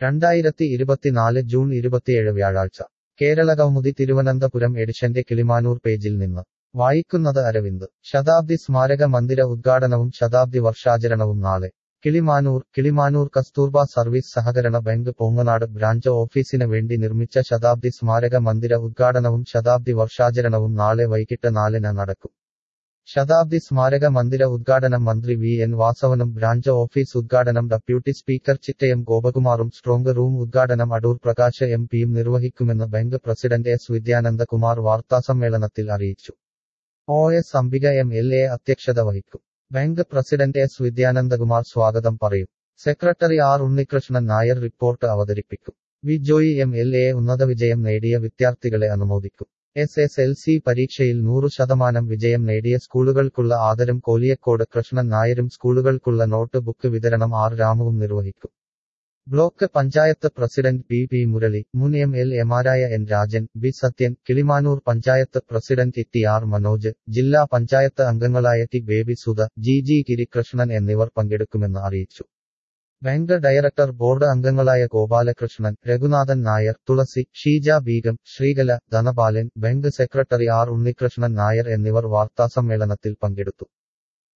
രണ്ടായിരത്തി ഇരുപത്തിനാല് ജൂൺ ഇരുപത്തിയേഴ് വ്യാഴാഴ്ച കേരളകൗമുദി തിരുവനന്തപുരം എഡിഷന്റെ കിളിമാനൂർ പേജിൽ നിന്ന് വായിക്കുന്നത് അരവിന്ദ് ശതാബ്ദി സ്മാരക മന്ദിര ഉദ്ഘാടനവും ശതാബ്ദി വർഷാചരണവും നാളെ കിളിമാനൂർ കിളിമാനൂർ കസ്തൂർബ സർവീസ് സഹകരണ ബാങ്ക് പോങ്ങനാട് ബ്രാഞ്ച് ഓഫീസിന് വേണ്ടി നിർമ്മിച്ച ശതാബ്ദി സ്മാരക മന്ദിര ഉദ്ഘാടനവും ശതാബ്ദി വർഷാചരണവും നാളെ വൈകിട്ട് നാലിന് നടക്കും ശതാബ്ദി സ്മാരക മന്ദിര ഉദ്ഘാടനം മന്ത്രി വി എൻ വാസവനും ബ്രാഞ്ച് ഓഫീസ് ഉദ്ഘാടനം ഡെപ്യൂട്ടി സ്പീക്കർ ചിറ്റയം ഗോപകുമാറും സ്ട്രോങ് റൂം ഉദ്ഘാടനം അടൂർ പ്രകാശ് എം പിയും നിർവഹിക്കുമെന്ന് ബാങ്ക് പ്രസിഡന്റ് എസ് വിദ്യാനന്ദകുമാർ വാർത്താസമ്മേളനത്തിൽ അറിയിച്ചു O S Ambika M L A അധ്യക്ഷത വഹിക്കും ബാങ്ക് പ്രസിഡന്റ് എസ് വിദ്യാനന്ദകുമാർ സ്വാഗതം പറയും secretary R Unnikrishnan Nair report അവതരിപ്പിക്കും V Joy M L A ഉന്നത വിജയം നേടിയ വിദ്യാർത്ഥികളെ അനുമോദിക്കും എസ് എസ് എൽ സി പരീക്ഷയിൽ നൂറു ശതമാനം വിജയം നേടിയ സ്കൂളുകൾക്കുള്ള ആദരം കോലിയക്കോട് കൃഷ്ണൻ നായരും സ്കൂളുകൾക്കുള്ള നോട്ട് ബുക്ക് വിതരണം ആർ രാമുവും നിർവഹിക്കും block panchayat president P P Murali മുൻ എം എൽ എമാരായ N Rajan B Sathyan Kilimanoor panchayat president T R Manoj ജില്ലാ പഞ്ചായത്ത് അംഗങ്ങളായ T Baby Sudha G G Girikrishnan എന്നിവർ പങ്കെടുക്കുമെന്ന് അറിയിച്ചു ബാങ്ക് ഡയറക്ടർ ബോർഡ് അംഗങ്ങളായ Gopalakrishnan Raghunathan Nair Thulasi Sheeja Beegum Sreekala Dhanapalan bank secretary R Unnikrishnan Nair എന്നിവർ വാർത്താസമ്മേളനത്തിൽ പങ്കെടുത്തു